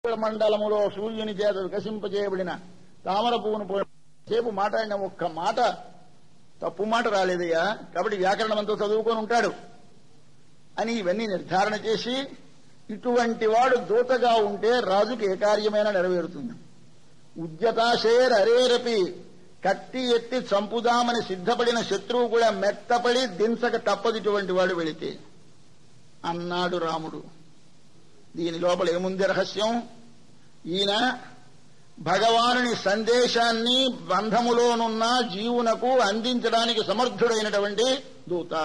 మండలములో సూర్యుని చేత వికసింపజేయబడిన తామర పువ్వును పోయి సేపు మాట్లాడిన ఒక్క మాట తప్పు మాట రాలేదయ్యా కాబట్టి వ్యాకరణం అంతా చదువుకొని ఉంటాడు అని ఇవన్నీ నిర్ధారణ చేసి ఇటువంటి వాడు దూతగా ఉంటే రాజుకి ఏ కార్యమైనా నెరవేరుతుంది ఉద్యతాశేర్ అరేరపి కత్తి ఎత్తి చంపుదామని సిద్ధపడిన శత్రువు కూడా మెత్తపడి దించక తప్పదు ఇటువంటి వాడు వెళితే అన్నాడు రాముడు దీని లోపల ఏముంది రహస్యం ఈయన భగవానుని సందేశాన్ని బంధములోనున్న జీవునకు అందించడానికి సమర్థుడైనటువంటి దూత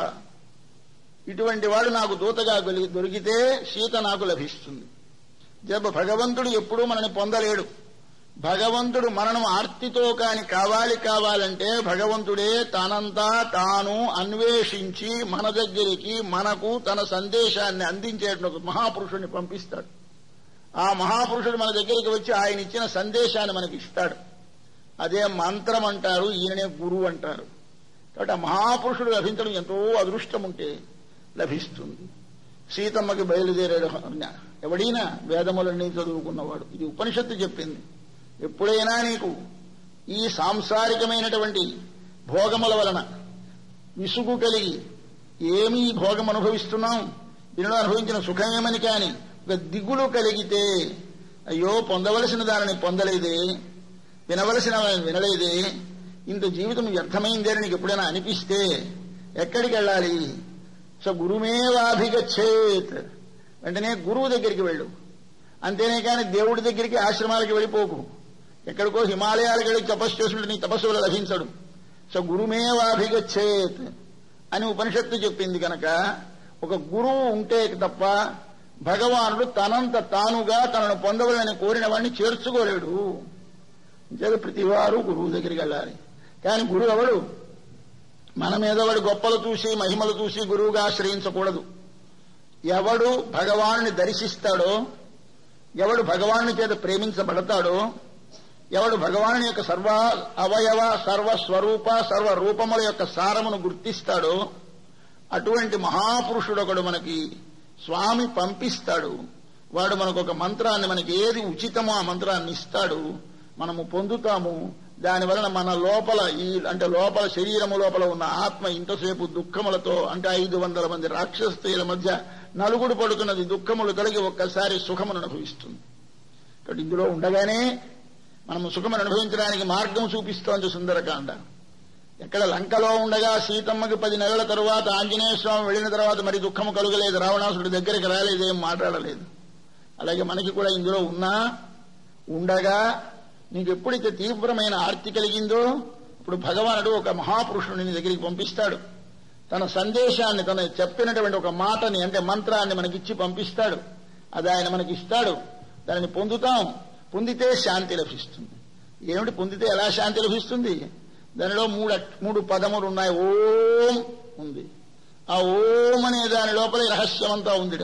ఇటువంటి వాడు నాకు దూతగా గొలి- దొరికితే సీత నాకు లభిస్తుంది జబ భగవంతుడు ఎప్పుడూ మనని పొందలేడు భగవంతుడు మనను ఆర్తితో కాని కావాలి కావాలంటే భగవంతుడే తనంతా తాను అన్వేషించి మన దగ్గరికి మనకు తన సందేశాన్ని అందించేటువంటి ఒక మహాపురుషుడిని పంపిస్తాడు ఆ మహాపురుషుడు మన దగ్గరికి వచ్చి ఆయన ఇచ్చిన సందేశాన్ని మనకి ఇస్తాడు అదే మంత్రం అంటారు ఈయననే గురువు అంటారు కాబట్టి ఆ మహాపురుషుడు లభించడం ఎంతో అదృష్టం ఉంటే లభిస్తుంది సీతమ్మకి బయలుదేరాడు ఎవడైనా వేదములన్నీ చదువుకున్నవాడు ఇది ఉపనిషత్తు చెప్పింది ఎప్పుడైనా నీకు ఈ సాంసారికమైనటువంటి భోగముల వలన విసుగు కలిగి ఏమి ఈ భోగం అనుభవిస్తున్నాం దీనిలో అనుభవించిన సుఖమేమని కాని ఒక దిగులు కలిగితే అయ్యో పొందవలసిన దానిని పొందలేదే వినవలసిన దానిని వినలేదే ఇంత జీవితం వ్యర్థమైందని నీకు ఎప్పుడైనా అనిపిస్తే ఎక్కడికి వెళ్ళాలి సో గురుమేవాభిగచ్చేత్ వెంటనే గురువు దగ్గరికి వెళ్ళు అంతేనే కానీ దేవుడి దగ్గరికి ఆశ్రమాలకి వెళ్ళిపోకు ఎక్కడికో హిమాలయాలకు వెళ్ళి తపస్సు చేస్తుంటే నీ తపస్సు వల్ల లభించడు సో గురుమేవాభిగచ్చేత్ అని ఉపనిషత్తు చెప్పింది కనుక ఒక గురువు ఉంటే తప్ప భగవానుడు తనంత తానుగా తనను పొందవలని కోరిన వాడిని చేర్చుకోలేడు అంచేత ప్రతివారు గురువు దగ్గరికి వెళ్ళాలి కానీ గురువు ఎవడు మన మీద వాడు గొప్పలు చూసి మహిమలు చూసి గురువుగా ఆశ్రయించకూడదు ఎవడు భగవానుని దర్శిస్తాడో ఎవడు భగవాను చేత ప్రేమించబడతాడో ఎవడు భగవాను యొక్క సర్వ అవయవ సర్వ స్వరూప సర్వ రూపముల యొక్క సారమును గుర్తిస్తాడో అటువంటి మహాపురుషుడు ఒకడు మనకి స్వామి పంపిస్తాడు వాడు మనకు ఒక మంత్రాన్ని మనకి ఏది ఉచితమో ఆ మంత్రాన్ని ఇస్తాడు మనము పొందుతాము దాని వలన మన లోపల ఈ అంటే లోపల శరీరము లోపల ఉన్న ఆత్మ ఇంతసేపు దుఃఖములతో అంటే ఐదు వందల మంది రాక్షసుల మధ్య నలుగుడు పడుతున్నది దుఃఖములు కలిగి ఒక్కసారి సుఖమును అనుభవిస్తుంది కాబట్టి ఇందులో ఉండగానే మనము సుఖమును అనుభవించడానికి మార్గం చూపిస్తోంది సుందరకాండ ఎక్కడ లంకలో ఉండగా సీతమ్మకి పది నెలల తరువాత ఆంజనేయ స్వామి వెళ్ళిన తర్వాత మరి దుఃఖము కలుగలేదు రావణాసుడి దగ్గరికి రాలేదు ఏం మాట్లాడలేదు అలాగే మనకి కూడా ఇందులో ఉన్నా ఉండగా నీకు ఎప్పుడైతే తీవ్రమైన ఆర్తి కలిగిందో ఇప్పుడు భగవానుడు ఒక మహాపురుషుడిని నీ దగ్గరికి పంపిస్తాడు తన సందేశాన్ని తన చెప్పినటువంటి ఒక మాటని అంటే మంత్రాన్ని మనకిచ్చి పంపిస్తాడు అది ఆయన మనకి ఇస్తాడు దానిని పొందుతాం పొందితే శాంతి లభిస్తుంది ఏమిటి పొందితే ఎలా శాంతి లభిస్తుంది దానిలో మూడు అక్- మూడు పదములు ఉన్నాయి ఓం ఉంది ఆ ఓం అనే దాని లోపల ఈ రహస్యం అంతా ఉందిట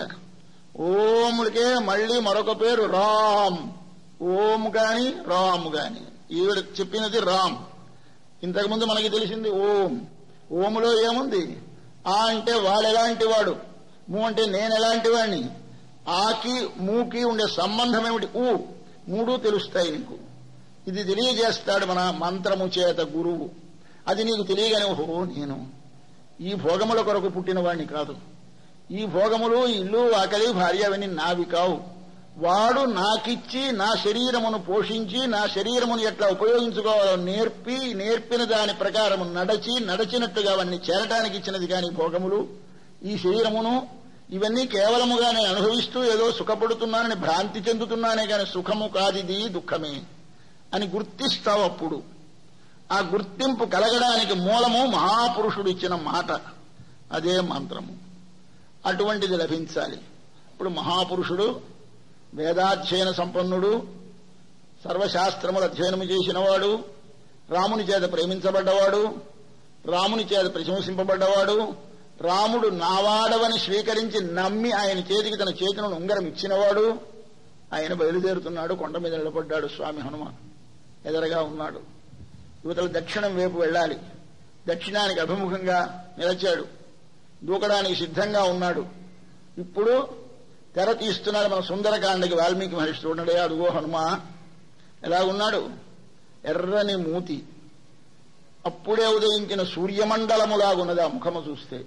ఓములకే మళ్ళీ మరొక పేరు రామ్ ఓం గాని రామ్ గాని ఈవిడ చెప్పినది రామ్ ఇంతకుముందు మనకి తెలిసింది ఓం ఓములో ఏముంది ఆ అంటే వాడు ఎలాంటి వాడు ము అంటే నేను ఎలాంటి వాడిని ఆకి మూకి ఉండే సంబంధం ఏమిటి ఊ మూడు తెలుస్తాయి నీకు ఇది తెలియజేస్తాడు మన మంత్రము చేత గురువు అది నీకు తెలియగానే ఓహో నేను ఈ భోగముల కొరకు పుట్టిన వాడిని కాదు ఈ భోగములు ఈ ఇల్లు ఆకలి భార్య అవన్నీ నావి కావు వాడు నాకిచ్చి నా శరీరమును పోషించి నా శరీరమును ఎట్లా ఉపయోగించుకోవాలో నేర్పి నేర్పిన దాని ప్రకారము నడచి నడచినట్టుగా అవన్నీ చేరటానికి ఇచ్చినది కాని భోగములు ఈ శరీరమును ఇవన్నీ కేవలముగా నేను అనుభవిస్తూ ఏదో సుఖపడుతున్నానని భ్రాంతి చెందుతున్నానే కానీ సుఖము కాదిది దుఃఖమే అని గుర్తిస్తావు అప్పుడు ఆ గుర్తింపు కలగడానికి మూలము మహాపురుషుడు ఇచ్చిన మాట అదే మంత్రము అటువంటిది లభించాలి ఇప్పుడు మహాపురుషుడు వేదాధ్యయన సంపన్నుడు సర్వశాస్త్రములు అధ్యయనము చేసినవాడు రాముని చేత ప్రేమించబడ్డవాడు రాముని చేత ప్రశంసింపబడ్డవాడు రాముడు నావాడవని స్వీకరించి నమ్మి ఆయన చేతికి తన చేతులను ఉంగరం ఇచ్చినవాడు ఆయన బయలుదేరుతున్నాడు కొండ మీద నిలబడ్డాడు స్వామి హనుమాన్ ఎదరగా ఉన్నాడు యువతలు దక్షిణం వైపు వెళ్ళాలి దక్షిణానికి అభిముఖంగా నిలచాడు దూకడానికి సిద్ధంగా ఉన్నాడు ఇప్పుడు తెర తీస్తున్నాడు మన సుందరకాండకి వాల్మీకి మహర్షి చూడండి అదుగో హనుమ ఎలా ఉన్నాడు ఎర్రని మూతి అప్పుడే ఉదయించిన సూర్యమండలములాగున్నది ఆ ముఖము చూస్తే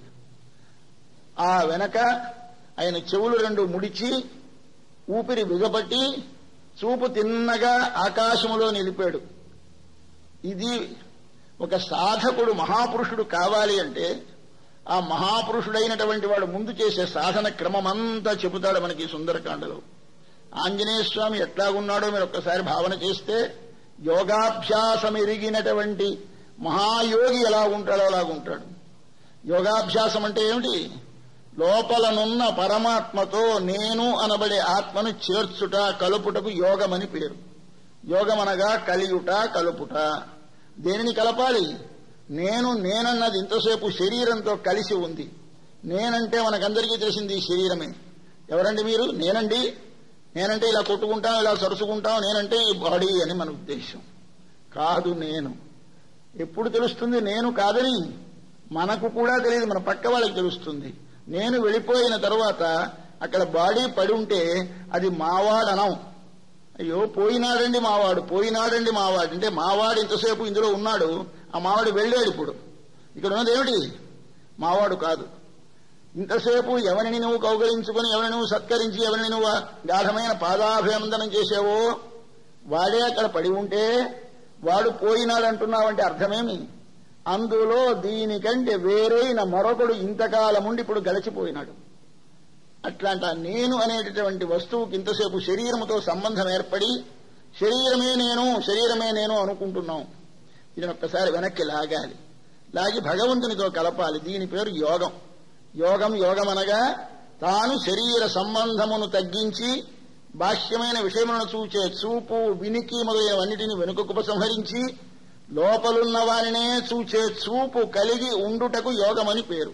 ఆ వెనక ఆయన చెవులు రెండు ముడిచి ఊపిరి బిగపట్టి చూపు తిన్నగా ఆకాశములో నిలిపాడు ఇది ఒక సాధకుడు మహాపురుషుడు కావాలి అంటే ఆ మహాపురుషుడైనటువంటి వాడు ముందు చేసే సాధన క్రమమంతా చెబుతాడు మనకి ఈ సుందరకాండలో ఆంజనేయ స్వామి ఎట్లాగున్నాడో మీరు ఒక్కసారి భావన చేస్తే యోగాభ్యాసం ఎరిగినటువంటి మహాయోగి ఎలా ఉంటాడో అలాగుంటాడు యోగాభ్యాసం అంటే ఏమిటి లోపలనున్న పరమాత్మతో నేను అనబడే ఆత్మను చేర్చుట కలుపుటకు యోగమని పేరు యోగమనగా కలియుట కలుపుట దేనిని కలపాలి నేను నేనన్నది ఇంతసేపు శరీరంతో కలిసి ఉంది నేనంటే మనకందరికీ తెలిసింది ఈ శరీరమే ఎవరండి మీరు నేనండి నేనంటే ఇలా కొట్టుకుంటాం ఇలా సరుసుకుంటాం నేనంటే ఈ బాడీ అని మన ఉద్దేశం కాదు నేను ఎప్పుడు తెలుస్తుంది నేను కాదని మనకు కూడా తెలియదు మన పక్క వాళ్ళకి తెలుస్తుంది నేను వెళ్ళిపోయిన తర్వాత అక్కడ బాడీ పడి ఉంటే అది మావాడనం అయ్యో పోయినాడండి మావాడు పోయినాడండి మావాడు అంటే మావాడు ఇంతసేపు ఇందులో ఉన్నాడు ఆ మావాడు వెళ్ళాడు ఇప్పుడు ఇక్కడ ఉన్నది ఏమిటి మావాడు కాదు ఇంతసేపు ఎవరిని నువ్వు కౌగలించుకుని ఎవరిని నువ్వు సత్కరించి ఎవరిని నువ్వు గాఢమైన పాదాభివందనం చేసావో వాడే అక్కడ పడి ఉంటే వాడు పోయినాడంటున్నావంటే అర్థమేమి అందులో దీనికంటే వేరైన మరొకడు ఇంతకాలం ఉండి ఇప్పుడు గడిచిపోయినాడు అట్లాంటి ఆ నేను అనేటటువంటి వస్తువుకి ఇంతసేపు శరీరముతో సంబంధం ఏర్పడి శరీరమే నేను శరీరమే నేను అనుకుంటున్నాం దీని ఒక్కసారి వెనక్కి లాగాలి లాగి భగవంతునితో కలపాలి దీని పేరు యోగం యోగం యోగం అనగా తాను శరీర సంబంధమును తగ్గించి బాహ్యమైన విషయములను చూచే చూపు వినికి మొదలైనవన్నిటిని వెనుకకు ఉపసంహరించి లోపలున్న వారినే చూచే చూపు కలిగి ఉండుటకు యోగమని పేరు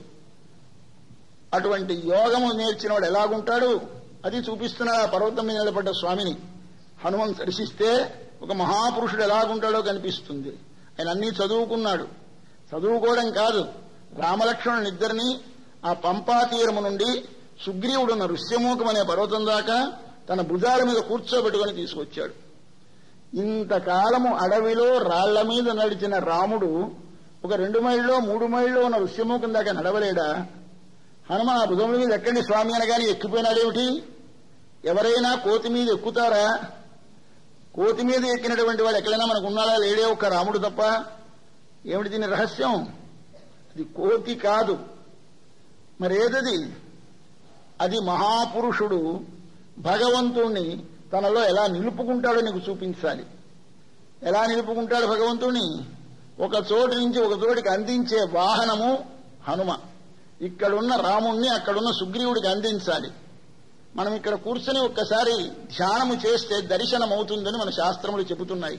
అటువంటి యోగము నేర్చినవాడు ఎలాగుంటాడు అది చూపిస్తున్నాడు ఆ పర్వతం మీద నిలబడ్డ స్వామిని హనుమన్ దర్శిస్తే ఒక మహాపురుషుడు ఎలాగుంటాడో కనిపిస్తుంది ఆయన అన్నీ చదువుకున్నాడు చదువుకోవడం కాదు రామలక్ష్మణుని ఇద్దరిని ఆ పంపా తీరము నుండి సుగ్రీవుడున్న ఋష్యమూకం అనే పర్వతం దాకా తన భుజాల మీద కూర్చోబెట్టుకుని తీసుకొచ్చాడు ఇంతకాలము అడవిలో రాళ్ల మీద నడిచిన రాముడు ఒక రెండు మైళ్ళలో మూడు మైళ్ళలో ఉన్న ఋష్యమూకం దాకా నడవలేడా హనుమ ఆ భుజముల మీద ఎక్కండి స్వామి అనగానే ఎక్కిపోయినాడేమిటి ఎవరైనా కోతి మీద ఎక్కుతారా కోతి మీద ఎక్కినటువంటి వాడు ఎక్కడైనా మనకు ఉన్నాడా లేడే ఒక్క రాముడు తప్ప ఏమిటి దీని రహస్యం అది కోతి కాదు మరేదది అది మహాపురుషుడు భగవంతుణ్ణి తనలో ఎలా నిలుపుకుంటాడో నీకు చూపించాలి ఎలా నిలుపుకుంటాడు భగవంతుణ్ణి ఒక చోటు నుంచి ఒక చోటికి అందించే వాహనము హనుమ ఇక్కడున్న రాముణ్ణి అక్కడున్న సుగ్రీవుడికి అందించాలి మనం ఇక్కడ కూర్చొని ఒక్కసారి ధ్యానము చేస్తే దర్శనం అవుతుందని మన శాస్త్రములు చెబుతున్నాయి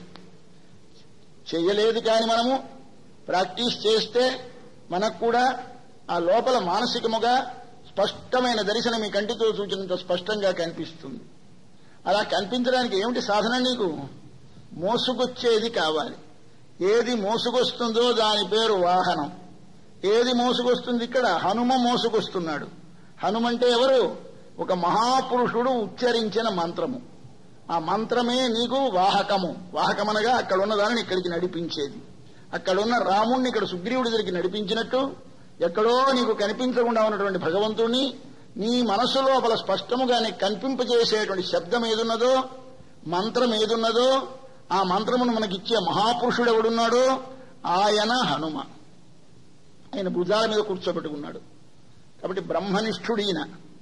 చెయ్యలేదు కాని మనము ప్రాక్టీస్ చేస్తే మనకు కూడా ఆ లోపల మానసికముగా స్పష్టమైన దర్శనం మీ కంటితో చూచినంత స్పష్టంగా కనిపిస్తుంది అలా కనిపించడానికి ఏమిటి సాధన నీకు మోసుకొచ్చేది కావాలి ఏది మోసుకొస్తుందో దాని పేరు వాహనం ఏది మోసుకొస్తుంది ఇక్కడ హనుమ మోసుకొస్తున్నాడు హనుమంటే ఎవరు ఒక మహాపురుషుడు ఉచ్చరించిన మంత్రము ఆ మంత్రమే నీకు వాహకము వాహకమనగా అక్కడ ఉన్న దానిని ఇక్కడికి నడిపించేది అక్కడున్న రాముణ్ణి ఇక్కడ సుగ్రీవుడి దగ్గరికి నడిపించినట్టు ఎక్కడో నీకు కనిపించకుండా ఉన్నటువంటి భగవంతుణ్ణి నీ మనసు లోపల స్పష్టముగా నీకు కనిపింపజేసేటువంటి శబ్దం ఏదున్నదో మంత్రం ఏదున్నదో ఆ మంత్రమును మనకిచ్చే మహాపురుషుడు ఎవడున్నాడో ఆయన హనుమ ఆయన భుజాల మీద కూర్చోబెట్టుకున్నాడు కాబట్టి బ్రహ్మనిష్ఠుడీన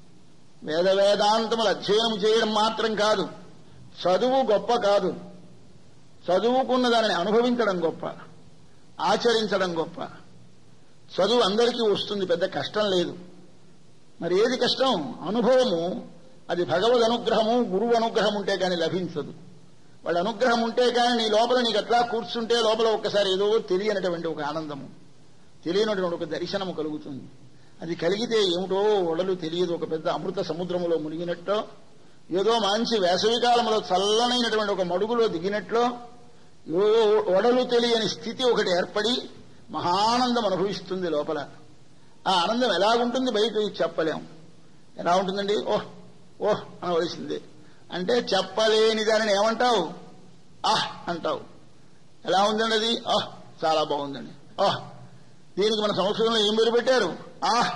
వేద వేదాంతములు అధ్యయనం చేయడం మాత్రం కాదు చదువు గొప్ప కాదు చదువుకున్న దానిని అనుభవించడం గొప్ప ఆచరించడం గొప్ప చదువు అందరికీ వస్తుంది పెద్ద కష్టం లేదు మరి ఏది కష్టం అనుభవము అది భగవద్ అనుగ్రహము గురువు అనుగ్రహం ఉంటే కానీ లభించదు వాళ్ళ అనుగ్రహం ఉంటే కానీ నీ లోపల నీకు అట్లా కూర్చుంటే లోపల ఒక్కసారి ఏదో తెలియనటువంటి ఒక ఆనందము తెలియనటువంటి ఒక దర్శనము కలుగుతుంది అది కలిగితే ఏమిటో ఒడలు తెలియదు ఒక పెద్ద అమృత సముద్రములో మునిగినట్టో ఏదో మంచి వేసవికాలంలో చల్లనైనటువంటి ఒక మడుగులో దిగినట్లో ఏదో ఒడలు తెలియని స్థితి ఒకటి ఏర్పడి మహానందం అనుభవిస్తుంది లోపల ఆ ఆనందం ఎలాగుంటుంది బయట చెప్పలేం ఎలా ఉంటుందండి ఓహ్ ఓహ్ అనవలసిందే అంటే చెప్పలేని దానిని ఏమంటావు ఆహ్ అంటావు ఎలా ఉందండి అది ఆహ్ చాలా బాగుందండి ఆహ్ దీనికి మన సంస్కృతంలో ఏం పేరు పెట్టారు ఆహ్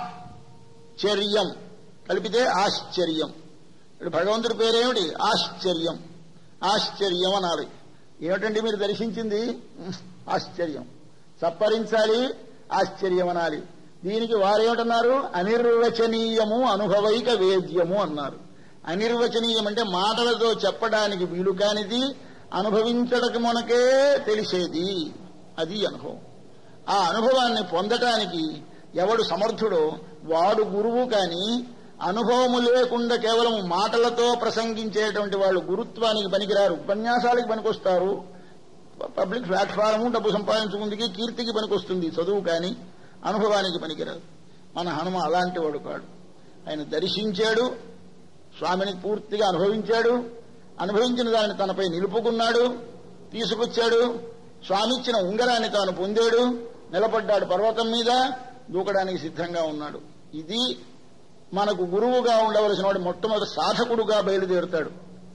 చర్యం కలిపితే ఆశ్చర్యం ఇప్పుడు భగవంతుడి పేరేమిటి ఆశ్చర్యం ఆశ్చర్యం అనాలి ఏమిటండి మీరు దర్శించింది ఉహ్, ఆశ్చర్యం సప్పరించాలి ఆశ్చర్యం అనాలి దీనికి వారేమిటన్నారు అనిర్వచనీయము అనుభవైక వేద్యము అన్నారు అనిర్వచనీయం అంటే మాటలతో చెప్పడానికి వీలు కానిది అనుభవించడానికి మనకే తెలిసేది అది అనుభవం ఆ అనుభవాన్ని పొందటానికి ఎవడు సమర్థుడో వాడు గురువు కాని అనుభవము లేకుండా కేవలం మాటలతో ప్రసంగించేటువంటి వాళ్ళు గురుత్వానికి పనికిరారు ఉపన్యాసాలకు పనికొస్తారు పబ్లిక్ ప్లాట్ఫారము డబ్బు సంపాదించుకుందికి కీర్తికి పనికొస్తుంది చదువు కాని అనుభవానికి పనికిరాదు మన హనుమ అలాంటి వాడు కాడు ఆయన దర్శించాడు స్వామిని పూర్తిగా అనుభవించాడు అనుభవించిన దానిని తనపై నిలుపుకున్నాడు తీసుకొచ్చాడు స్వామి ఇచ్చిన ఉంగరాన్ని తాను పొందాడు నిలబడ్డాడు పర్వతం మీద దూకడానికి సిద్ధంగా ఉన్నాడు ఇది మనకు గురువుగా ఉండవలసిన వాడు మొట్టమొదటి సాధకుడుగా బయలుదేరుతాడు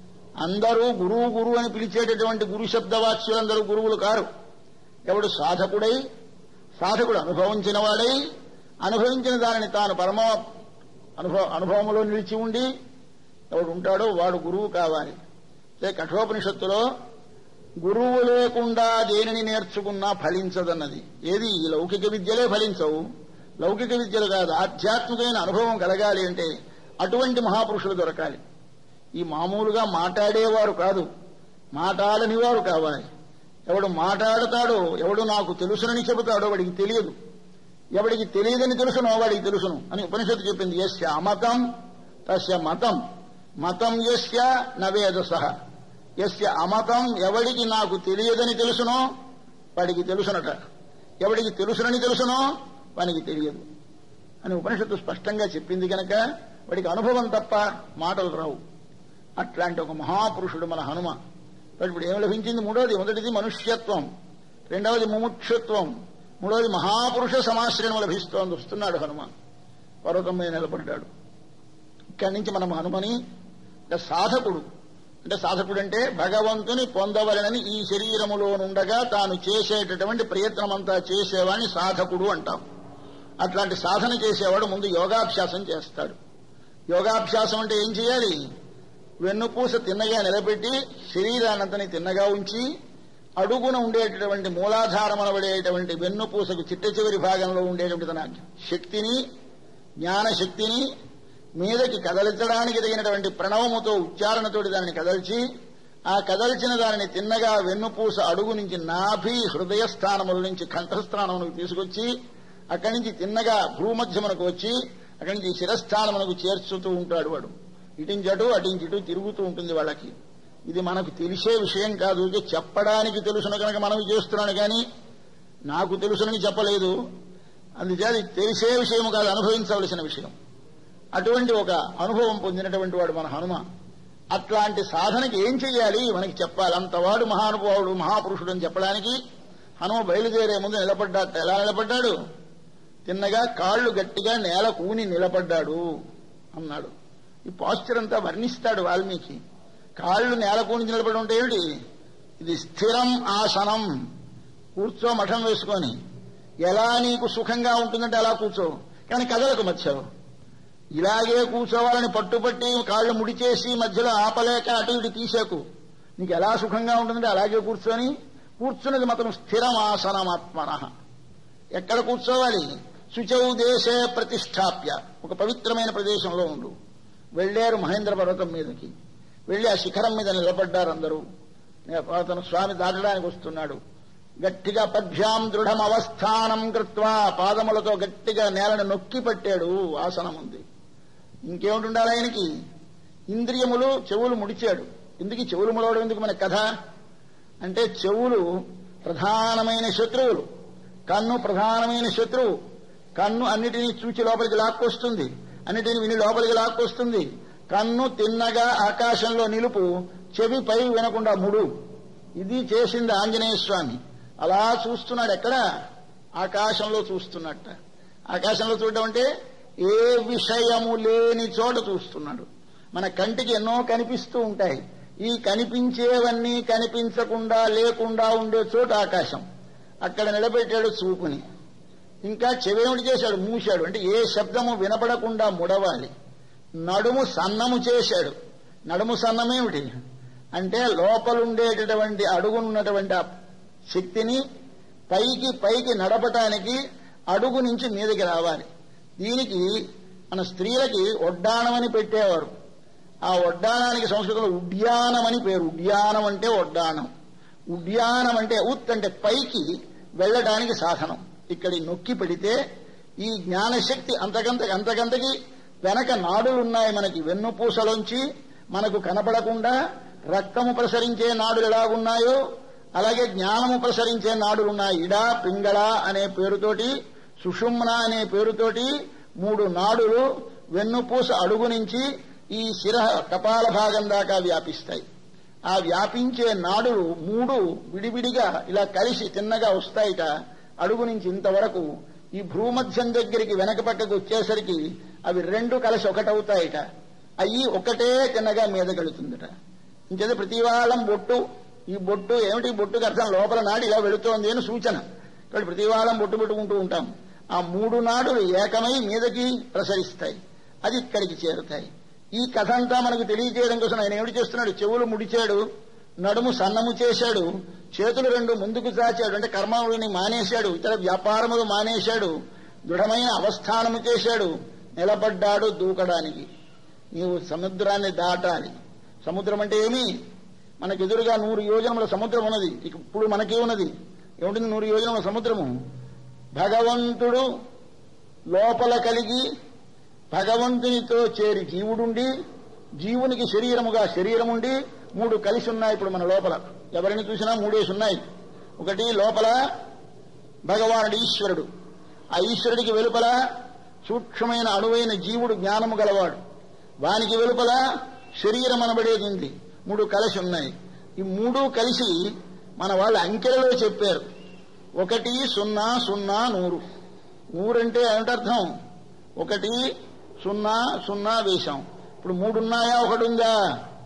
అందరూ గురువు గురువు అని పిలిచేటటువంటి గురు శబ్దవాక్యులందరూ గురువులు కారు ఎవడు సాధకుడై సాధకుడు అనుభవించిన వాడై అనుభవించిన దానిని తాను పరమ అనుభవ అనుభవంలో నిలిచి ఉండి ఎవడు ఉంటాడో వాడు గురువు కావాలి అదే కఠోపనిషత్తులో గురువు లేకుండా దేనిని నేర్చుకున్నా ఫలించదన్నది ఏది ఈ లౌకిక విద్యలే ఫలించవు లౌకిక విద్యలు కాదు ఆధ్యాత్మికమైన అనుభవం కలగాలి అంటే అటువంటి మహాపురుషులు దొరకాలి ఈ మామూలుగా మాట్లాడేవారు కాదు మాటాడని వారు కావాలి ఎవడు మాట్లాడతాడో ఎవడు నాకు తెలుసునని చెబుతాడో వాడికి తెలియదు ఎవడికి తెలియదని తెలుసునో వాడికి తెలుసును అని ఉపనిషత్తు చెప్పింది యస్య అమతం తస్య మతం మతం యస్య నవేద సహ యస్య అమతం ఎవడికి నాకు తెలియదని తెలుసునో వాడికి తెలుసునట ఎవడికి తెలుసునని తెలుసునో వానికి తెలియదు అని ఉపనిషత్తు స్పష్టంగా చెప్పింది కనుక వాడికి అనుభవం తప్ప మాటలు రావు అట్లాంటి ఒక మహాపురుషుడు మన హనుమ మరి ఇప్పుడు ఏం లభించింది మూడోది మొదటిది మనుష్యత్వం రెండవది ముముక్షత్వం మూడవది మహాపురుష సమాశ్రయం లభిస్తోంది వస్తున్నాడు హనుమ పర్వతం మీద నిలబడ్డాడు ఇక్కడి నుంచి మనం హనుమని అంటే సాధకుడు అంటే సాధకుడు అంటే భగవంతుని పొందవలనని ఈ శరీరములో నుండగా తాను చేసేటటువంటి ప్రయత్నమంతా చేసేవాడిని సాధకుడు అంటాం అట్లాంటి సాధన చేసేవాడు ముందు యోగాభ్యాసం చేస్తాడు యోగాభ్యాసం అంటే ఏం చేయాలి వెన్నుపూస తిన్నగా నిలబెట్టి శరీరానంతని తిన్నగా ఉంచి అడుగున ఉండేటటువంటి మూలాధారం అనబడేటువంటి వెన్నుపూసకు చిట్ట చివరి భాగంలో ఉండేటువంటి తన శక్తిని జ్ఞాన శక్తిని మీదకి కదలించడానికి తగినటువంటి ప్రణవముతో ఉచ్చారణతోటి దానిని కదల్చి ఆ కదల్చిన దానిని తిన్నగా వెన్నుపూస అడుగు నుంచి నాభి హృదయ స్థానముల నుంచి కంఠస్థానమునకు తీసుకొచ్చి అక్కడి నుంచి తిన్నగా భూమధ్యమునకు వచ్చి అక్కడి నుంచి శిరస్థానమునకు చేర్చుతూ ఉంటాడు వాడు ఇటించటు అటించిటు తిరుగుతూ ఉంటుంది వాళ్ళకి ఇది మనకు తెలిసే విషయం కాదు ఇది చెప్పడానికి తెలుసును కనుక మనం చేస్తున్నాను కానీ నాకు తెలుసునని చెప్పలేదు అందుచేత ఇది తెలిసే విషయం కాదు అనుభవించవలసిన విషయం అటువంటి ఒక అనుభవం పొందినటువంటి వాడు మన హనుమ అట్లాంటి సాధనకి ఏం చెయ్యాలి మనకి చెప్పాలి అంతవాడు మహానుభావుడు మహాపురుషుడు అని చెప్పడానికి హనుమ బయలుదేరే ముందు నిలబడ్డాట ఎలా నిలబడ్డాడు తిన్నగా కాళ్ళు గట్టిగా నేల కూని నిలబడ్డాడు అన్నాడు ఈ పాస్చర్ అంతా వర్ణిస్తాడు వాల్మీకి కాళ్ళు నేల కూని నిలబడి ఉంటే ఏమిటి ఇది స్థిరం ఆసనం కూర్చో మఠం వేసుకొని ఎలా నీకు సుఖంగా ఉంటుందంటే అలా కూర్చో కానీ కదలకు మధ్య ఇలాగే కూర్చోవాలని పట్టుపట్టి కాళ్ళు ముడిచేసి మధ్యలో ఆపలేక అటు ఇటు తీసేకు నీకు ఎలా సుఖంగా ఉంటుందంటే అలాగే కూర్చొని కూర్చున్నది మాత్రం స్థిరమాసనమాత్మన ఎక్కడ కూర్చోవాలి శుచౌ దేశే ప్రతిష్టాప్య ఒక పవిత్రమైన ప్రదేశంలో ఉండు వెళ్లారు మహేంద్ర పర్వతం మీదకి వెళ్లి ఆ శిఖరం మీద నిలబడ్డారు అందరూ అతను స్వామి దాటడానికి వస్తున్నాడు గట్టిగా పద్భ్యాం దృఢం అవస్థానం కృత్వా పాదములతో గట్టిగా నేలను నొక్కి పట్టాడు ఆసనం ఉంది ఇంకేమిటి ఉండాలి ఆయనకి ఇంద్రియములు చెవులు ముడిచాడు ఎందుకు ఈ చెవులు ముడవడం ఎందుకు మన కథ అంటే చెవులు ప్రధానమైన శత్రువులు కన్ను ప్రధానమైన శత్రువు కన్ను అన్నిటినీ చూచి లోపలికి లాక్కొస్తుంది అన్నిటిని విని లోపలికి లాక్కొస్తుంది కన్ను తిన్నగా ఆకాశంలో నిలుపు చెవి పై వినకుండా ముడు ఇది చేసింది ఆంజనేయ స్వామి అలా చూస్తున్నాడు ఎక్కడ ఆకాశంలో చూస్తున్నట్ట ఆకాశంలో చూడడం అంటే ఏ విషయము లేని చోట చూస్తున్నాడు మన కంటికి ఎన్నో కనిపిస్తూ ఉంటాయి ఈ కనిపించేవన్నీ కనిపించకుండా లేకుండా ఉండే చోటు ఆకాశం అక్కడ నిలబెట్టాడు చూపుని ఇంకా చెవేమిటి చేశాడు మూశాడు అంటే ఏ శబ్దము వినపడకుండా ముడవాలి నడుము సన్నము చేశాడు నడుము సన్నమేమిటి అంటే లోపలుండేటటువంటి అడుగునున్నటువంటి ఆ శక్తిని పైకి పైకి నడపటానికి అడుగు నుంచి మీదకి రావాలి దీనికి మన స్త్రీలకి ఒడ్డాణమని పెట్టేవారు ఆ ఒడ్డాణానికి సంస్కృతంలో ఉడ్యానం అని పేరు ఉడ్యానం అంటే ఒడ్డాణం ఉడ్యానం అంటే ఉత్ అంటే పైకి వెళ్ళడానికి సాధనం ఇక్కడి నొక్కి పెడితే ఈ జ్ఞానశక్తి అంతకంత అంతకంతకి వెనక నాడులున్నాయి మనకి వెన్నుపూసలోంచి మనకు కనపడకుండా రక్తము ప్రసరించే నాడులు ఎలాగున్నాయో అలాగే జ్ఞానము ప్రసరించే నాడులున్నాయి ఇడా పింగళ అనే పేరుతోటి సుషుమ్న అనే పేరుతోటి మూడు నాడులు వెన్నుపూస అడుగు నుంచి ఈ శిర కపాల భాగం దాకా వ్యాపిస్తాయి ఆ వ్యాపించే నాడులు మూడు విడివిడిగా ఇలా కలిసి తిన్నగా వస్తాయిట అడుగు నుంచి ఇంతవరకు ఈ భూమధ్యం దగ్గరికి వెనక పక్కకు వచ్చేసరికి అవి రెండు కలిసి ఒకటవుతాయిట అయ్యి ఒకటే తిన్నగా మీదకెళుతుందట ఇంకేదో ప్రతి వాళ్ళం బొట్టు ఈ బొట్టు ఏమిటి బొట్టుకు అర్థం లోపల నాడు ఇలా వెళుతోంది అని సూచన కాబట్టి ప్రతి వాళ్ళం బొట్టు పెట్టుకుంటూ ఉంటాం ఆ మూడు నాడులు ఏకమై మీదకి ప్రసరిస్తాయి అది ఇక్కడికి చేరుతాయి ఈ కథ అంతా మనకు తెలియజేయడం కోసం ఆయన ఏమిటి చేస్తున్నాడు చెవులు ముడిచాడు నడుము సన్నము చేశాడు చేతులు రెండు ముందుకు చాచాడు అంటే కర్మములని మానేశాడు ఇతర వ్యాపారములు మానేశాడు దృఢమైన అవస్థానము చేశాడు నిలబడ్డాడు దూకడానికి నీవు సముద్రాన్ని దాటాలి సముద్రం అంటే ఏమి మనకు ఎదురుగా నూరు యోజనముల సముద్రం ఉన్నది ఇప్పుడు మనకే ఉన్నది ఏముంటుంది నూరు యోజనముల సముద్రము భగవంతుడు లోపల కలిగి భగవంతునితో చేరి జీవుడుండి జీవునికి శరీరముగా శరీరముండి మూడు కలిసి ఉన్నాయి ఇప్పుడు మన లోపల ఎవరిని చూసినా మూడేసి ఉన్నాయి ఒకటి లోపల భగవానుడు ఈశ్వరుడు ఆ ఈశ్వరుడికి వెలుపల సూక్ష్మమైన అణువైన జీవుడు జ్ఞానము గలవాడు వానికి వెలుపల శరీరం అనబడేది ఉంది మూడు కలిసి ఉన్నాయి ఈ మూడు కలిసి మన వాళ్ళ అంకెలలో చెప్పారు ఒకటి సున్నా సున్నా నూరు నూరంటే ఏమిటర్థం ఒకటి సున్నా సున్నా వేశాం ఇప్పుడు మూడున్నాయా ఒకటి ఉందా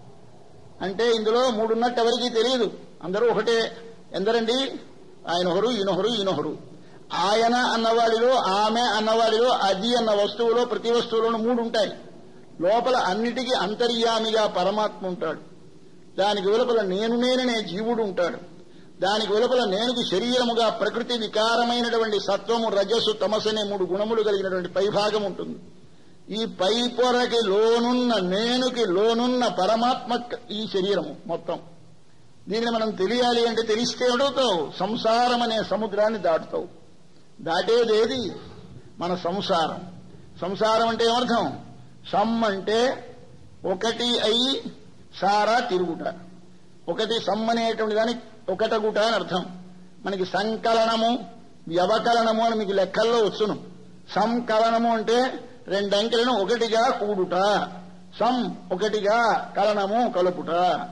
అంటే ఇందులో మూడున్నట్టు ఎవరికీ తెలియదు అందరూ ఒకటే ఎందరండి ఆయన ఒకరు ఈయనొకరు ఈయనొకరు ఆయన అన్నవాడిలో ఆమె అన్నవాడిలో అది అన్న వస్తువులో ప్రతి వస్తువులోనూ మూడు ఉంటాయి లోపల అన్నిటికీ అంతర్యామిగా పరమాత్మ ఉంటాడు దానికి వెలుపల నేను నేననే జీవుడు ఉంటాడు దానికి వెలుపల నేనుకి శరీరముగా ప్రకృతి వికారమైనటువంటి సత్వము రజస్సు తమస్సు అనే మూడు గుణములు కలిగినటువంటి పైభాగం ఉంటుంది ఈ పై పొరకి లోనున్న నేనుకి లోనున్న పరమాత్మ ఈ శరీరము మొత్తం దీన్ని మనం తెలియాలి అంటే తెలిస్తే అడుగుతావు సంసారం అనే సముద్రాన్ని దాటుతావు దాటేదేది మన సంసారం సంసారం అంటే ఏమర్థం సమ్ అంటే ఒకటి అయి సారా తిరుగుట ఒకటి సమ్ అనేటువంటి దానికి ఒకటగుట అని అర్థం మనకి సంకలనము వ్యవకలనము అని మీకు లెక్కల్లో వచ్చును సంకలనము అంటే రెండంకెలను ఒకటిగా కూడుట సం ఒకటిగా కలనము కలుపుట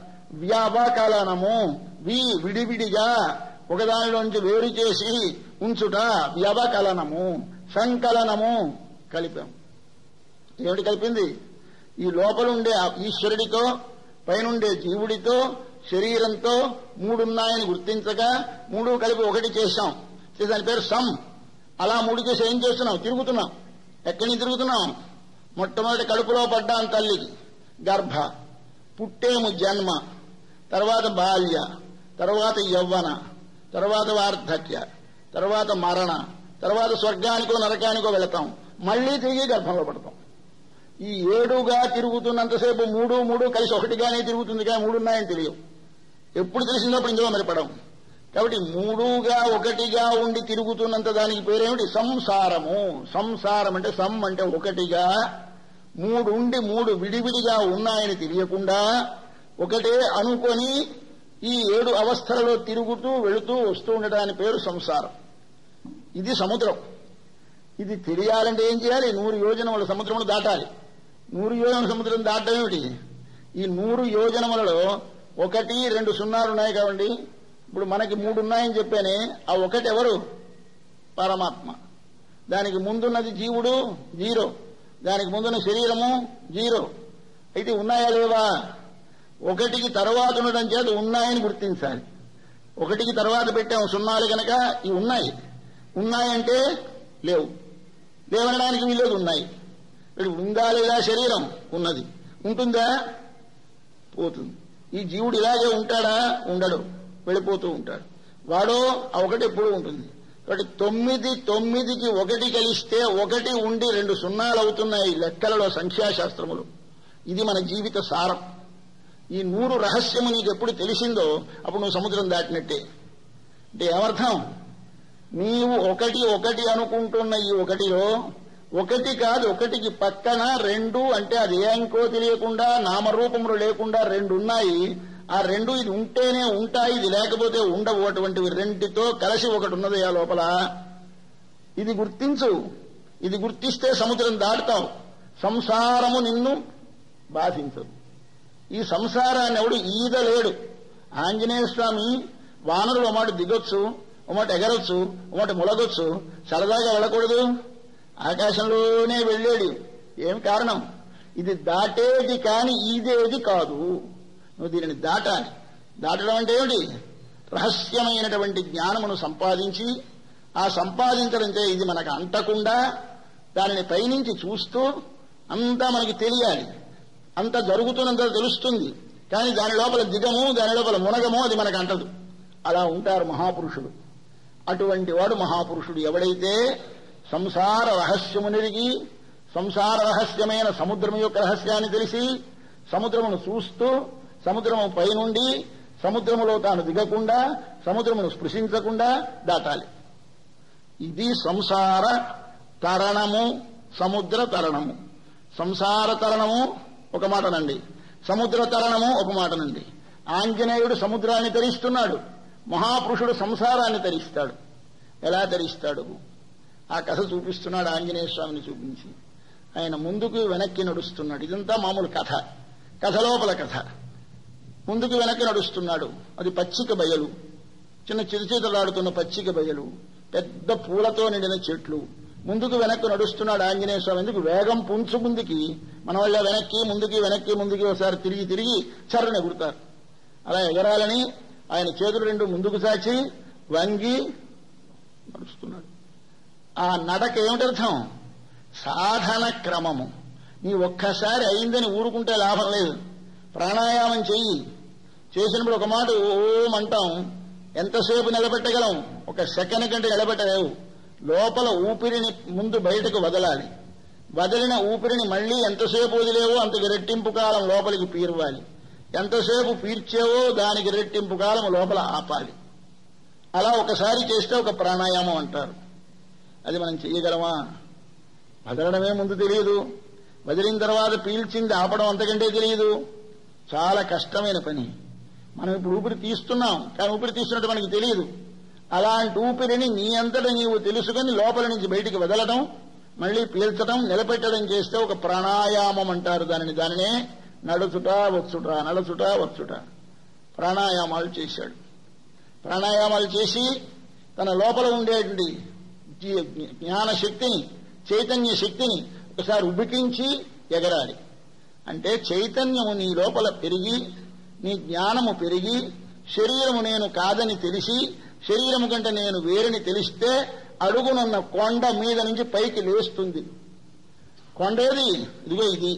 వ్యవకలనము వి విడివిడిగా ఒకదానిలోంచి వేరు చేసి ఉంచుట వ్యవకలనము సంకలనము కలిపాం ఏమిటి కలిపింది ఈ లోపలుండే ఆ ఈశ్వరుడితో పైనుండే జీవుడితో శరీరంతో మూడున్నాయని గుర్తించగా మూడు కలిపి ఒకటి చేశాం దాని పేరు సమ్ అలా మూడు చేసి ఏం చేస్తున్నాం తిరుగుతున్నాం ఎక్కడి నుంచి తిరుగుతున్నాం మొట్టమొదటి కడుపులో పడ్డాం తల్లికి గర్భ పుట్టేము జన్మ తర్వాత బాల్య తర్వాత యవ్వన తర్వాత వార్ధక్య తర్వాత మరణ తర్వాత స్వర్గానికో నరకానికో వెళతాం మళ్లీ తిరిగి గర్భంలో పడతాం ఈ ఏడుగా తిరుగుతున్నంతసేపు మూడు మూడు కలిసి ఒకటిగానే తిరుగుతుంది కానీ మూడున్నాయని తెలియవు ఎప్పుడు తెలిసిందప్పుడు ఇందులో మరి పడవు కాబట్టి మూడుగా ఒకటిగా ఉండి తిరుగుతున్నంత దానికి పేరేమిటి సంసారము సంసారం అంటే సమ్ అంటే ఒకటిగా మూడు ఉండి మూడు విడివిడిగా ఉన్నాయని తెలియకుండా ఒకటే అనుకొని ఈ ఏడు అవస్థలలో తిరుగుతూ వెళుతూ వస్తూ ఉండటాని పేరు సంసారం ఇది సముద్రం ఇది తెలియాలంటే ఏం చేయాలి నూరు యోజనముల సముద్రమును దాటాలి నూరు యోజనముల సముద్రం దాటడం ఏమిటి ఈ నూరు యోజనములలో ఒకటి రెండు సున్నాలు ఉన్నాయి కాబట్టి ఇప్పుడు మనకి మూడు ఉన్నాయని చెప్పానే ఆ ఒకటి ఎవరు పరమాత్మ దానికి ముందున్నది జీవుడు జీరో దానికి ముందున్న శరీరము జీరో అయితే ఉన్నాయా లేవా ఒకటికి తర్వాత ఉండడం చేత ఉన్నాయని గుర్తించాలి ఒకటికి తర్వాత పెట్టాము సున్నాలు కనుక ఇవి ఉన్నాయి ఉన్నాయంటే లేవు లేవనడానికి వీలేదు ఉన్నాయి ఇప్పుడు ఉందా లేదా శరీరం ఉన్నది ఉంటుందా పోతుంది ఈ జీవుడు ఇలాగే ఉంటాడా ఉండడు వెళ్ళిపోతూ ఉంటాడు వాడో ఆ ఒకటి ఎప్పుడూ ఉంటుంది కాబట్టి తొమ్మిది తొమ్మిదికి ఒకటి కలిస్తే ఒకటి ఉండి రెండు సున్నాలు అవుతున్నాయి లెక్కలలో సంఖ్యాశాస్త్రములు ఇది మన జీవిత సారం ఈ నూరు రహస్యము నీకు ఎప్పుడు తెలిసిందో అప్పుడు నువ్వు సముద్రం దాటినట్టే అంటే ఏమర్థం నీవు ఒకటి ఒకటి అనుకుంటున్న ఈ ఒకటిలో ఒకటి కాదు ఒకటికి పక్కన రెండు అంటే అది ఏ అంకో తెలియకుండా నామరూపములు లేకుండా రెండు ఉన్నాయి ఆ రెండు ఇది ఉంటేనే ఉంటాయి ఇది లేకపోతే ఉండవు అటువంటివి రెండితో కలిసి ఒకటి ఉన్నది ఆ లోపల ఇది గుర్తించు ఇది గుర్తిస్తే సముద్రం దాటుతావు సంసారము నిన్ను బాధించదు ఈ సంసారాన్ని ఎవడు ఈదలేడు ఆంజనేయ స్వామి వానరులు ఒకమాట దిగొచ్చు ఒకమాట ఎగరొచ్చు ఒకమాట ములగొచ్చు సరదాగా వెళ్ళకూడదు ఆకాశంలోనే వెళ్ళాడు ఏం కారణం ఇది దాటేది కాని ఈదేది కాదు నువ్వు దీనిని దాటాలి దాటడం అంటే ఏమిటి రహస్యమైనటువంటి జ్ఞానమును సంపాదించి ఆ సంపాదించడం చే ఇది మనకు అంటకుండా దానిని పైనుంచి చూస్తూ అంతా మనకి తెలియాలి అంత జరుగుతున్నంత తెలుస్తుంది కానీ దాని లోపల దిగము దాని లోపల మునగము అది మనకు అంటదు అలా ఉంటారు మహాపురుషులు అటువంటి వాడు మహాపురుషుడు ఎవడైతే సంసార రహస్యమునిరిగి సంసార రహస్యమైన సముద్రం యొక్క రహస్యాన్ని తెలిసి సముద్రమును చూస్తూ సముద్రము పైనుండి సముద్రములో తాను దిగకుండా సముద్రమును స్పృశించకుండా దాటాలి ఇది సంసార తరణము సముద్ర తరణము సంసార తరణము ఒక మాటనండి సముద్ర తరణము ఒక మాటనండి ఆంజనేయుడు సముద్రాన్ని తరిస్తున్నాడు మహాపురుషుడు సంసారాన్ని తరిస్తాడు ఎలా తరిస్తాడు ఆ కథ చూపిస్తున్నాడు ఆంజనేయ స్వామిని చూపించి ఆయన ముందుకు వెనక్కి నడుస్తున్నాడు ఇదంతా మామూలు కథ కథ లోపల కథ ముందుకు వెనక్కి నడుస్తున్నాడు అది పచ్చిక బయలు చిన్న చిరుచేతలాడుతున్న పచ్చిక బయలు పెద్ద పూలతో నిండిన చెట్లు ముందుకు వెనక్కి నడుస్తున్నాడు ఆంజనేయ స్వామి ఎందుకు వేగం పుంచు ముందుకి మన వల్ల వెనక్కి ముందుకి వెనక్కి ముందుకి ఒకసారి తిరిగి తిరిగి చర్రని ఎగురుతారు అలా ఎగరాలని ఆయన చేతులు రెండు ముందుకు చాచి వంగి నడుస్తున్నాడు ఆ నడక ఏమిటర్థం సాధన క్రమము నీ ఒక్కసారి అయిందని ఊరుకుంటే లాభం లేదు ప్రాణాయామం చెయ్యి చేసినప్పుడు ఒక మాట ఓం అంటాం ఎంతసేపు నిలబెట్టగలం ఒక సెకండ్ కంటే నిలబెట్టలేవు లోపల ఊపిరిని ముందు బయటకు వదలాలి వదిలిన ఊపిరిని మళ్ళీ ఎంతసేపు వదిలేవో అంతకు రెట్టింపు కాలం లోపలికి పీరవాలి ఎంతసేపు పీర్చేవో దానికి రెట్టింపు కాలం లోపల ఆపాలి అలా ఒకసారి చేస్తే ఒక ప్రాణాయామం అంటారు అది మనం చెయ్యగలమా వదలడమే ముందు తెలియదు వదిలిన తర్వాత పీల్చింది ఆపడం అంతకంటే తెలియదు చాలా కష్టమైన పని మనం ఇప్పుడు ఊపిరి తీస్తున్నాం కానీ ఊపిరి తీస్తున్నట్టు మనకి తెలియదు అలాంటి ఊపిరిని నీ అంతటా నీవు తెలుసుకుని లోపల నుంచి బయటికి వదలడం మళ్ళీ పీల్చడం నిలబెట్టడం చేస్తే ఒక ప్రాణాయామం అంటారు దానిని దానినే నడుచుట వచ్చుట నడుచుట వచ్చుట ప్రాణాయామాలు చేశాడు ప్రాణాయామాలు చేసి తన లోపల ఉండేటువంటి జీ- జ్ఞాన శక్తిని చైతన్య శక్తిని ఒకసారి ఉబికించి ఎగరాలి అంటే చైతన్యము నీ లోపల పెరిగి నీ జ్ఞానము పెరిగి శరీరము నేను కాదని తెలిసి శరీరము కంటే నేను వేరని తెలిస్తే అడుగునున్న కొండ మీద నుంచి పైకి లేస్తుంది కొండేది ఇదిగో ఇది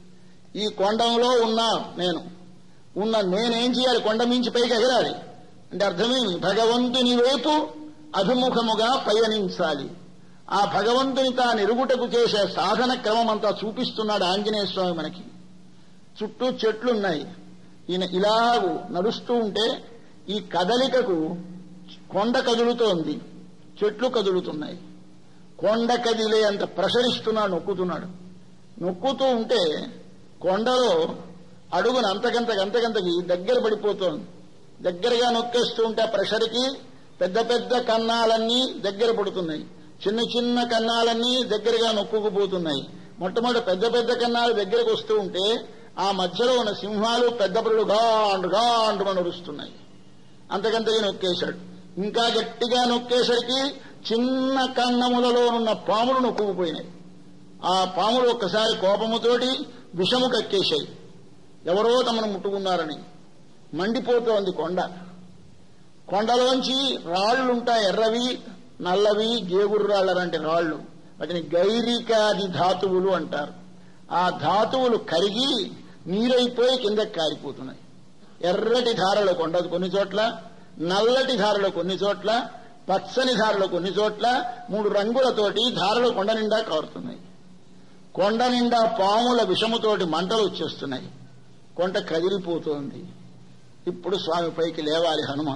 ఈ కొండంలో ఉన్నా నేను ఉన్న నేనేం చేయాలి కొండ మించి పైకి ఎగరాలి అంటే అర్థమేమి భగవంతుని వైపు అభిముఖముగా పయనించాలి ఆ భగవంతుని తాను ఎరుగుటకు చేసే సాధన క్రమం అంతా చూపిస్తున్నాడు ఆంజనేయ స్వామి మనకి చుట్టూ చెట్లున్నాయి ఈయన ఇలాగూ నడుస్తూ ఉంటే ఈ కదలికకు కొండ కదులుతోంది చెట్లు కదులుతున్నాయి కొండ కదిలే అంత ప్రసరిస్తున్నాడు నొక్కుతున్నాడు నొక్కుతూ ఉంటే కొండలో అడుగున అంతకంతకు అంతకంతకి దగ్గర పడిపోతోంది దగ్గరగా నొక్కేస్తూ ఉంటే ఆ ప్రెషర్కి పెద్ద పెద్ద కన్నాలన్నీ దగ్గర పడుతున్నాయి చిన్న చిన్న కన్నాలన్నీ దగ్గరగా నొక్కుకుపోతున్నాయి మొట్టమొదటి పెద్ద పెద్ద కన్నాలు దగ్గరకు వస్తూ ఉంటే ఆ మధ్యలో ఉన్న సింహాలు పెద్ద పరులు గాండు గాండు నడుస్తున్నాయి అంతకంతగా నొక్కేశాడు ఇంకా గట్టిగా నొక్కేసరికి చిన్న కన్నములలో ఉన్న పాములు నొక్కుకుపోయినాయి ఆ పాములు ఒక్కసారి కోపముతోటి విషము కక్కేశాయి ఎవరో తమను ముట్టుకున్నారని మండిపోతోంది కొండ కొండలోంచి రాళ్లుంటాయి ఎర్రవి నల్లవి గేగుర్రాళ్ళ లాంటి రాళ్లు వాటిని గైరికాది ధాతువులు అంటారు ఆ ధాతువులు కరిగి నీరైపోయి కిందకి కారిపోతున్నాయి ఎర్రటి ధారలు కొండ కొన్ని చోట్ల నల్లటి ధారలు కొన్ని చోట్ల పచ్చని ధారలు కొన్ని చోట్ల మూడు రంగులతోటి ధారలు కొండ నిండా కారుతున్నాయి కొండ నిండా పాముల విషముతోటి మంటలు వచ్చేస్తున్నాయి కొండ కదిలిపోతోంది ఇప్పుడు స్వామి పైకి లేవాలి హనుమ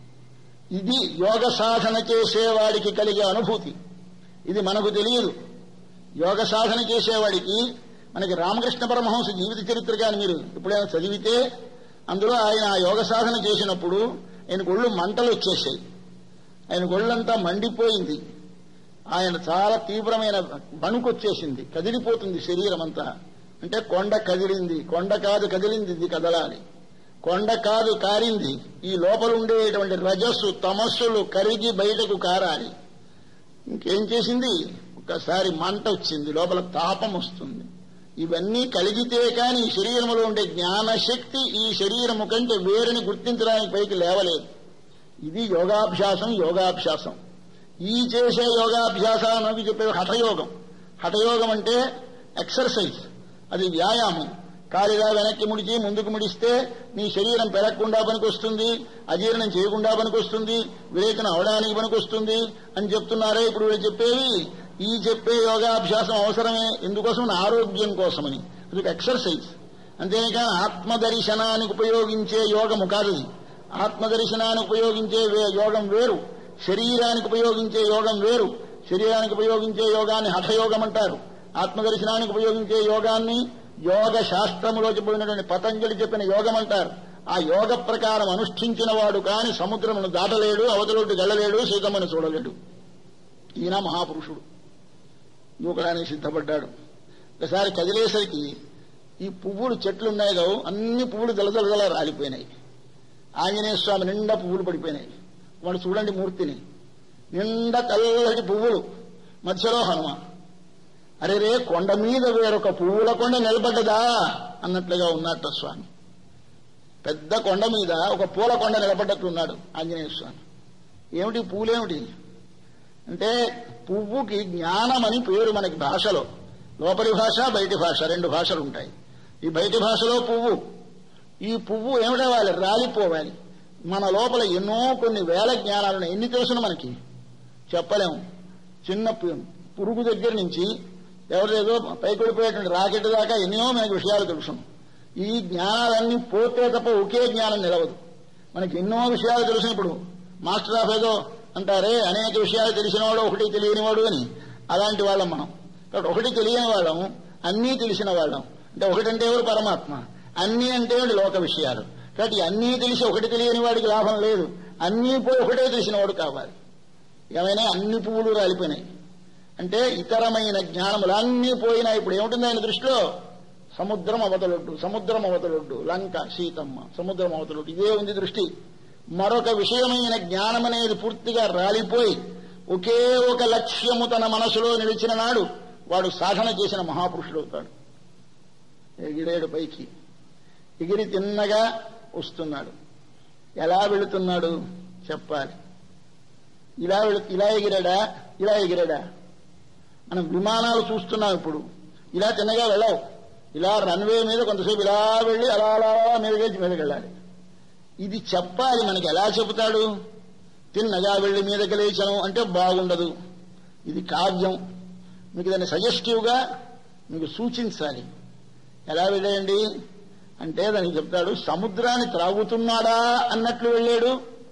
ఇది యోగ సాధన చేసేవాడికి కలిగే అనుభూతి ఇది మనకు తెలియదు యోగ సాధన చేసేవాడికి మనకి రామకృష్ణ పరమహంస జీవిత చరిత్ర కానీ మీరు ఎప్పుడైనా చదివితే అందులో ఆయన ఆ యోగ సాధన చేసినప్పుడు ఆయన ఒళ్ళు మంటలు వచ్చేసాయి ఆయన ఒళ్ళంతా మండిపోయింది ఆయన చాలా తీవ్రమైన బణుకు వచ్చేసింది కదిలిపోతుంది శరీరం అంతా అంటే కొండ కదిలింది కొండ కాదు కదిలింది ఇది కదలాలి కొండ కాదు కారింది ఈ లోపల ఉండేటువంటి రజస్సు తమస్సులు కరిగి బయటకు కారాలి ఇంకేం చేసింది ఒక్కసారి మంట వచ్చింది లోపల తాపం వస్తుంది ఇవన్నీ కలిగితే కాని ఈ శరీరంలో ఉండే జ్ఞానశక్తి ఈ శరీరము కంటే వేరుని గుర్తించడానికి పైకి లేవలేదు ఇది యోగాభ్యాసం యోగాభ్యాసం ఈ చేసే యోగాభ్యాసానికి చెప్పే హఠయోగం హఠయోగం అంటే ఎక్సర్సైజ్ అది వ్యాయామం కాలిగా వెనక్కి ముడిచి ముందుకు ముడిస్తే నీ శరీరం పెరగకుండా పనికొస్తుంది అజీర్ణం చేయకుండా పనికొస్తుంది విరేచన అవడానికి పనికొస్తుంది అని చెప్తున్నారే ఇప్పుడు వీళ్ళు చెప్పేవి ఈ చెప్పే యోగాభ్యాసం అవసరమే ఎందుకోసం నా ఆరోగ్యం కోసమని అది ఒక ఎక్సర్సైజ్ అంతేకాని ఆత్మదర్శనానికి ఉపయోగించే యోగము కాదు ఇది ఆత్మదర్శనానికి ఉపయోగించే వే- యోగం వేరు శరీరానికి ఉపయోగించే యోగం వేరు శరీరానికి ఉపయోగించే యోగాన్ని హఠయోగం అంటారు ఆత్మదర్శనానికి ఉపయోగించే యోగాన్ని యోగ శాస్త్రములో చెప్పినటువంటి పతంజలి చెప్పిన యోగం అంటారు ఆ యోగ ప్రకారం అనుష్ఠించిన వాడు కాని సముద్రమును దాటలేడు అవతలొడ్డు గెల్లలేడు సీతమ్మను చూడలేడు ఈయన మహాపురుషుడు దూకడానికి సిద్ధపడ్డాడు ఒకసారి కదిలేసరికి ఈ పువ్వులు చెట్లు ఉన్నాయి కావు అన్ని పువ్వులు దళదళదల రాలిపోయినాయి ఆంజనేయ స్వామి నిండా పువ్వులు పడిపోయినాయి వాడు చూడండి మూర్తిని నిండా తెల్లటి పువ్వులు మధ్యలో హనుమ అరే రే కొండ మీద వేరొక పువ్వుల కొండ నిలబడ్డదా అన్నట్లుగా ఉన్నట్ట స్వామి పెద్ద కొండ మీద ఒక పూల కొండ నిలబడ్డట్లున్నాడు ఆంజనేయ స్వామి ఏమిటి పూలేమిటి అంటే పువ్వుకి జ్ఞానం అని పేరు మనకి భాషలో లోపలి భాష బయటి భాష రెండు భాషలు ఉంటాయి ఈ బయటి భాషలో పువ్వు ఈ పువ్వు ఏమిటవ్వాలి రాలిపోవాలి మన లోపల ఎన్నో కొన్ని వేల జ్ఞానాలు ఉన్నాయి. ఎన్ని తెలుసును మనకి చెప్పలేము చిన్న పు- పురుగు దగ్గర నుంచి ఎవరిదేదో పైకొడిపోయేటువంటి రాకెట్ దాకా ఎన్నో మనకి విషయాలు తెలుసును ఈ జ్ఞానాలన్నీ పోతే తప్ప ఒకే జ్ఞానం నిలవదు మనకి ఎన్నో విషయాలు తెలుసు ఇప్పుడు మాస్టర్ ఆఫ్ ఏదో అంటారే అనేక విషయాలు తెలిసినవాడు ఒకటి తెలియనివాడు అని అలాంటి వాళ్ళం మనం కాబట్టి ఒకటి తెలియని వాళ్ళం అన్నీ తెలిసిన వాళ్ళం అంటే ఒకటంటే ఎవరు పరమాత్మ అన్నీ అంటే ఎవరు లోక విషయాలు కాబట్టి అన్నీ తెలిసి ఒకటి తెలియని వాడికి లాభం లేదు అన్నీ పోయి ఒకటే తెలిసినవాడు కావాలి ఏమైనా అన్ని పువ్వులు రాలిపోయినాయి అంటే ఇతరమైన జ్ఞానములు అన్నీ పోయినా ఇప్పుడు ఏముంటుంది ఆయన దృష్టిలో సముద్రం అవతలొడ్డు సముద్రం అవతలొడ్డు లంక సీతమ్మ సముద్రం అవతలొడ్డు ఇదే ఉంది దృష్టి మరొక విషయమైన జ్ఞానం అనేది పూర్తిగా రాలిపోయి ఒకే ఒక లక్ష్యము తన మనసులో నిలిచిన నాడు వాడు సాధన చేసిన మహాపురుషుడు అవుతాడు ఎగిరేడు పైకి ఎగిరి తిన్నగా వస్తున్నాడు ఎలా వెళుతున్నాడు చెప్పాలి ఇలా వెళు ఇలా ఎగిరాడా ఇలా ఎగిరాడా మనం విమానాలు చూస్తున్నాం ఇప్పుడు ఇలా తిన్నగా వెళ్ళవు ఇలా రన్వే మీద కొంతసేపు ఇలా వెళ్ళి అలా అలా అలా మీదకెళ్ళి మీదకి వెళ్ళాలి ఇది చెప్పాలి మనకి ఎలా చెబుతాడు తిన్నగా వెళ్ళి మీదకి లేచను అంటే బాగుండదు ఇది కావ్యం మీకు దాన్ని సజెస్టివ్గా మీకు సూచించాలి ఎలా వెళ్ళేయండి అంటే దానికి చెప్తాడు సముద్రాన్ని త్రాగుతున్నాడా అన్నట్లు వెళ్ళాడు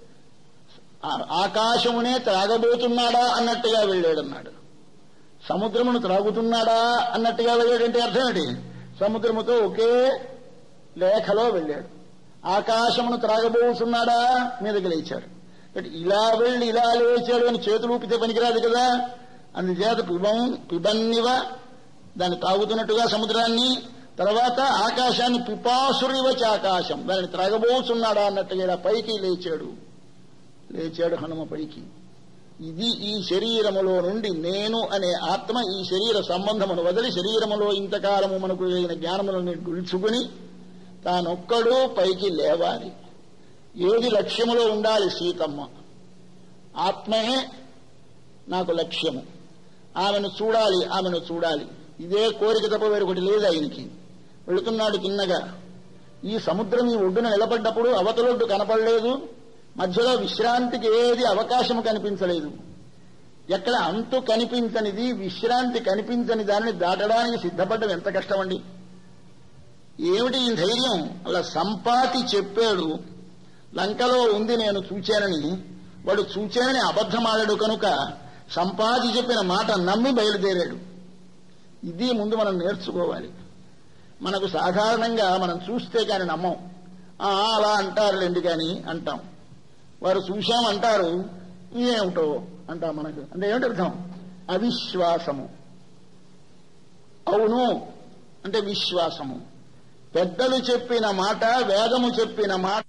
ఆ- ఆకాశమునే త్రాగబోతున్నాడా అన్నట్టుగా వెళ్ళాడు అన్నాడు సముద్రమును త్రాగుతున్నాడా అన్నట్టుగా వెళ్ళాడంటే అర్థం ఏంటి సముద్రముతో ఒకే లేఖలో వెళ్ళాడు ఆకాశమును త్రాగబోతున్నాడా మీదకి లేచాడు కాబట్టి ఇలా వెళ్ళి ఇలా లేచాడు అని చేతులు ఊపితే పనికిరాదు కదా అందుచేత పిబం పిబన్నివ దాన్ని తాగుతున్నట్టుగా సముద్రాన్ని తర్వాత ఆకాశాన్ని పిపాసురివచ ఆకాశం దాన్ని త్రాగబోతున్నాడా అన్నట్టుగా ఇలా పైకి లేచాడు లేచాడు హనుమ పైకి ఇది ఈ శరీరములో నుండి నేను అనే ఆత్మ ఈ శరీర సంబంధమును వదిలి శరీరములో ఇంతకాలము మనకు అయిన జ్ఞానములను గుల్చుకుని తానొక్కడు పైకి లేవాలి ఏది లక్ష్యములో ఉండాలి సీతమ్మ ఆత్మయే నాకు లక్ష్యము ఆమెను చూడాలి ఆమెను చూడాలి ఇదే కోరిక తప్ప వేరొకటి లేదు ఆయనకి వెళుతున్నాడు తిన్నగా ఈ సముద్రం ఈ ఒడ్డున నిలబడ్డప్పుడు అవతలొడ్డు కనపడలేదు మధ్యలో విశ్రాంతికి ఏది అవకాశం కనిపించలేదు ఎక్కడ అంతు కనిపించనిది విశ్రాంతి కనిపించని దానిని దాటడానికి సిద్ధపడ్డం ఎంత కష్టమండి ఏమిటి ఈ ధైర్యం అలా సంపాతి చెప్పాడు లంకలో ఉంది నేను చూచానని వాడు చూచానని అబద్ధమాడాడు కనుక సంపాతి చెప్పిన మాట నమ్మి బయలుదేరాడు ఇది ముందు మనం నేర్చుకోవాలి మనకు సాధారణంగా మనం చూస్తే కానీ నమ్మం "ఆ, అలా అంటారులేండి కానీ అంటాం వారు చూశామంటారు ఏమిటో అంటాం మనకు అంటే ఏమిటి అర్థం అవిశ్వాసము అవును అంటే విశ్వాసము పెద్దలు చెప్పిన మాట వేదము చెప్పిన మాట